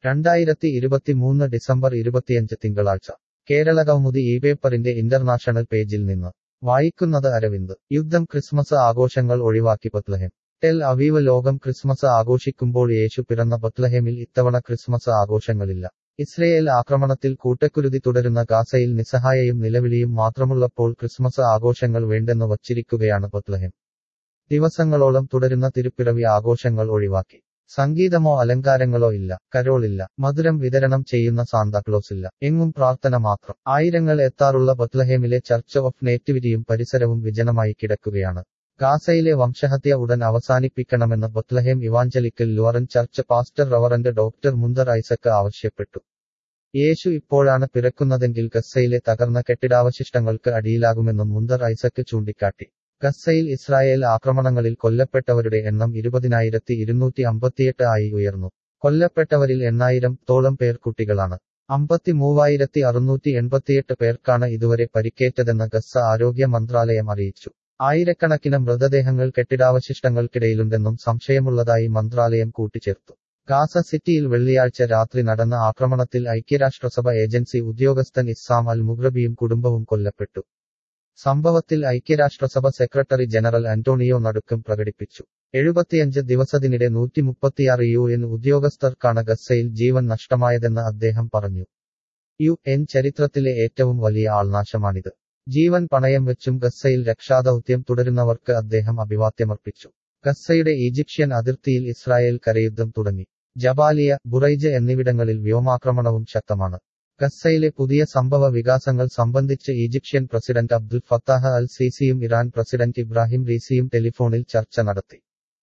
രണ്ടായിരത്തി ഇരുപത്തിമൂന്ന് ഡിസംബർ ഇരുപത്തിയഞ്ച് തിങ്കളാഴ്ച കേരള കൗമുദി ഈ പേപ്പറിന്റെ ഇന്റർനാഷണൽ പേജിൽ നിന്ന് വായിക്കുന്നത് അരവിന്ദ് യുദ്ധം ക്രിസ്മസ് ആഘോഷങ്ങൾ ഒഴിവാക്കി ബത്ലഹേം ടെൽ അവീവ് ലോകം ക്രിസ്മസ് ആഘോഷിക്കുമ്പോൾ യേശു പിറന്ന ബത്ലഹേമിൽ ഇത്തവണ ക്രിസ്മസ് ആഘോഷങ്ങളില്ല ഇസ്രയേൽ ആക്രമണത്തിൽ കൂട്ടക്കുരുതി തുടരുന്ന ഗാസയിൽ നിസ്സഹായയും നിലവിളിയും മാത്രമുള്ളപ്പോൾ ക്രിസ്മസ് ആഘോഷങ്ങൾ വേണ്ടെന്ന് വച്ചിരിക്കുകയാണ് ബത്ലഹേം ദിവസങ്ങളോളം തുടരുന്ന തിരുപ്പിറവി ആഘോഷങ്ങൾ ഒഴിവാക്കി സംഗീതമോ അലങ്കാരങ്ങളോ ഇല്ല കരോളില്ല മധുരം വിതരണം ചെയ്യുന്ന സാന്താക്ലോസ് ഇല്ല എങ്ങും പ്രാർത്ഥന മാത്രം ആയിരങ്ങൾ എത്താറുള്ള ബത്ലഹേമിലെ ചർച്ച് ഓഫ് നേറ്റിവിറ്റിയും പരിസരവും വിജനമായി കിടക്കുകയാണ് ഗാസയിലെ വംശഹത്യ ഉടൻ അവസാനിപ്പിക്കണമെന്ന് Bethlehem evangelical Lutheran church pastor reverend doctor Munther Isaac ആവശ്യപ്പെട്ടു യേശു ഇപ്പോഴാണ് പിറക്കുന്നതെങ്കിൽ ഗസയിലെ തകർന്ന കെട്ടിടാവശിഷ്ടങ്ങൾക്ക് അടിയിലാകുമെന്നും മുന്തർ ഐസക്ക് ചൂണ്ടിക്കാട്ടി ഗസയിൽ ഇസ്രായേൽ ആക്രമണങ്ങളിൽ കൊല്ലപ്പെട്ടവരുടെ എണ്ണം ഇരുപതിനായിരത്തി ഇരുന്നൂറ്റി അമ്പത്തിയെട്ട് ആയി ഉയർന്നു കൊല്ലപ്പെട്ടവരിൽ എണ്ണായിരം തോളം പേർ കുട്ടികളാണ് അമ്പത്തി മൂവായിരത്തി അറുന്നൂറ്റി എൺപത്തിയെട്ട് പേർക്കാണ് ഇതുവരെ പരിക്കേറ്റതെന്ന് ഗസ ആരോഗ്യ മന്ത്രാലയം അറിയിച്ചു ആയിരക്കണക്കിന് മൃതദേഹങ്ങൾ കെട്ടിടാവശിഷ്ടങ്ങൾക്കിടയിലുണ്ടെന്നും സംശയമുള്ളതായി മന്ത്രാലയം കൂട്ടിച്ചേർത്തു ഗാസ സിറ്റിയിൽ വെള്ളിയാഴ്ച രാത്രി നടന്ന ആക്രമണത്തിൽ ഐക്യരാഷ്ട്രസഭ ഏജൻസി ഉദ്യോഗസ്ഥൻ ഇസ്സാം അൽ മുഗ്രബിയും കുടുംബവും കൊല്ലപ്പെട്ടു സംഭവത്തിൽ ഐക്യരാഷ്ട്രസഭ സെക്രട്ടറി ജനറൽ അന്റോണിയോ നടുക്കം പ്രകടിപ്പിച്ചു എഴുപത്തിയഞ്ച് ദിവസത്തിനിടെ നൂറ്റി മുപ്പത്തിയാറ് യു എൻ ഉദ്യോഗസ്ഥർക്കാണ് ഗസയിൽ ജീവൻ നഷ്ടമായതെന്ന് അദ്ദേഹം പറഞ്ഞു യു എൻ ചരിത്രത്തിലെ ഏറ്റവും വലിയ ആൾനാശമാണിത് ജീവൻ പണയം വെച്ചും ഗസയിൽ രക്ഷാദൌത്യം തുടരുന്നവർക്ക് അദ്ദേഹം അഭിവാദ്യമർപ്പിച്ചു ഗസയുടെ ഈജിപ്ഷ്യൻ അതിർത്തിയിൽ ഇസ്രായേൽ കരയുദ്ധം തുടങ്ങി ജബാലിയ ബുറൈജ് എന്നിവിടങ്ങളിൽ വ്യോമാക്രമണവും ശക്തമാണ് ഗസയിലെ പുതിയ സംഭവ വികാസങ്ങൾ സംബന്ധിച്ച് Egyptian president Abdul Fattah al സീസിയും ഇറാൻ പ്രസിഡന്റ് ഇബ്രാഹിം റീസിയും ടെലിഫോണിൽ ചർച്ച നടത്തി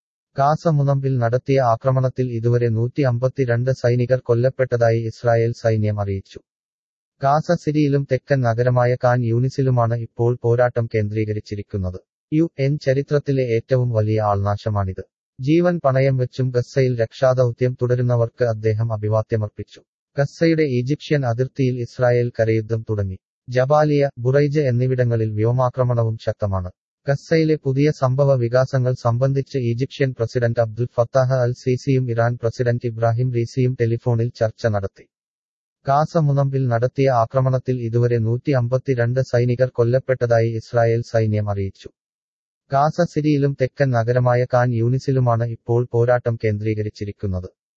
ഗാസ മുനമ്പിൽ നടത്തിയ ആക്രമണത്തിൽ ഇതുവരെ നൂറ്റി അമ്പത്തിരണ്ട് സൈനികർ കൊല്ലപ്പെട്ടതായി ഇസ്രായേൽ സൈന്യം അറിയിച്ചു ഗാസ സിറ്റിയിലും തെക്കൻ നഗരമായ കാൻ യൂണിസിലുമാണ് ഇപ്പോൾ പോരാട്ടം കേന്ദ്രീകരിച്ചിരിക്കുന്നത് യു എൻ ചരിത്രത്തിലെ ഏറ്റവും വലിയ ആൾനാശമാണിത് ജീവൻ പണയം വെച്ചും ഗസയിൽ രക്ഷാദൌത്യം തുടരുന്നവർക്ക് അദ്ദേഹം അഭിവാദ്യമർപ്പിച്ചു ഗസയുടെ ഈജിപ്ഷ്യൻ അതിർത്തിയിൽ ഇസ്രായേൽ കരയുദ്ധം തുടങ്ങി ജബാലിയ ബുറൈജ് എന്നിവിടങ്ങളിൽ വ്യോമാക്രമണവും ശക്തമാണ് ഗസയിലെ പുതിയ സംഭവ വികാസങ്ങൾ സംബന്ധിച്ച് Egyptian president Abdul Fattah al സീസിയും ഇറാൻ പ്രസിഡന്റ് ഇബ്രാഹിം റീസിയും ടെലിഫോണിൽ ചർച്ച നടത്തി ഗാസ മുനമ്പിൽ നടത്തിയ ആക്രമണത്തിൽ ഇതുവരെ നൂറ്റി അമ്പത്തിരണ്ട് സൈനികർ കൊല്ലപ്പെട്ടതായി ഇസ്രായേൽ സൈന്യം അറിയിച്ചു ഗാസ സിറ്റിയിലും തെക്കൻ നഗരമായ കാൻ യൂണിസിലുമാണ് ഇപ്പോൾ പോരാട്ടം കേന്ദ്രീകരിച്ചിരിക്കുന്നത്